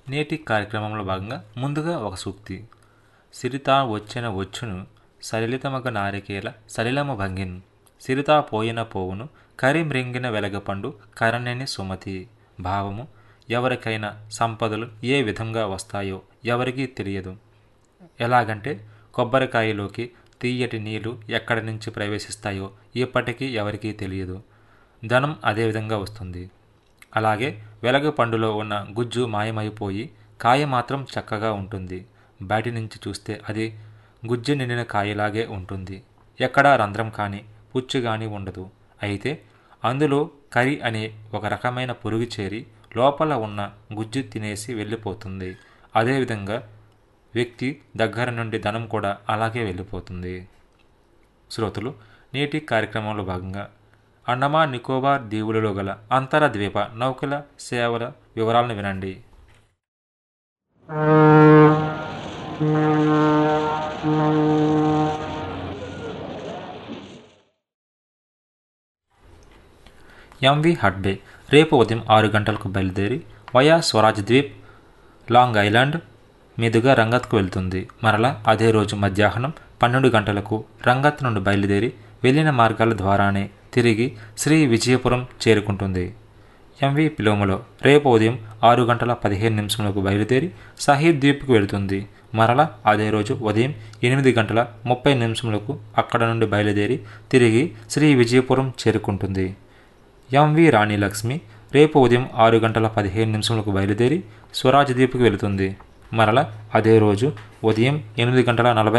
నేటి కార్యక్రమంలో భాగంగా ముందుగా ఒక సూక్తి సిరితా వచ్చిన వచ్చును సలిలితమగ నారికేల సలిలము భంగిన్ సిరితా పోయిన పోవును కరిమ్రింగిన వెలగపండు కరణ్యని సుమతి భావము ఎవరికైనా సంపదలు ఏ విధంగా వస్తాయో ఎవరికీ తెలియదు ఎలాగంటే కొబ్బరికాయలోకి తీయటి నీళ్లు ఎక్కడి నుంచి ప్రవేశిస్తాయో ఇప్పటికీ ఎవరికీ తెలియదు ధనం అదే విధంగా వస్తుంది అలాగే వెలగ పండులో ఉన్న గుజ్జు మాయమైపోయి కాయ మాత్రం చక్కగా ఉంటుంది బయట నుంచి చూస్తే అది గుజ్జు నిండిన కాయలాగే ఉంటుంది ఎక్కడా రంధ్రం కానీ పుచ్చు కానీ ఉండదు అయితే అందులో కరి అనే ఒక రకమైన పురుగు చేరి లోపల ఉన్న గుజ్జు తినేసి వెళ్ళిపోతుంది అదేవిధంగా వ్యక్తి దగ్గర నుండి ధనం కూడా అలాగే వెళ్ళిపోతుంది శ్రోతలు నేటి కార్యక్రమంలో భాగంగా అండమాన్ నికోబార్ దీవులలో గల అంతర ద్వీప నౌకల సేవల వివరాలను వినండి ఎంవి హడ్బే రేపు ఉదయం ఆరు గంటలకు బయలుదేరి via Swaraj Dweep Long Island మీదుగా రంగత్కు వెళ్తుంది మరలా అదే రోజు మధ్యాహ్నం పన్నెండు గంటలకు రంగత్ నుండి బయలుదేరి వెళ్ళిన మార్గాల ద్వారానే తిరిగి శ్రీ విజయపురం చేరుకుంటుంది ఎంవి పిలోములో రేపు ఉదయం ఆరు గంటల పదిహేను నిమిషములకు బయలుదేరి సాహిబ్ ద్వీప్కు వెళుతుంది మరలా అదే రోజు ఉదయం ఎనిమిది గంటల ముప్పై నిమిషములకు అక్కడ నుండి బయలుదేరి తిరిగి శ్రీ విజయపురం చేరుకుంటుంది ఎంవి రాణి లక్ష్మి రేపు ఉదయం ఆరు గంటల పదిహేను నిమిషములకు బయలుదేరి స్వరాజ్ ద్వీప్కి వెళుతుంది మరల అదే రోజు ఉదయం ఎనిమిది గంటల నలభై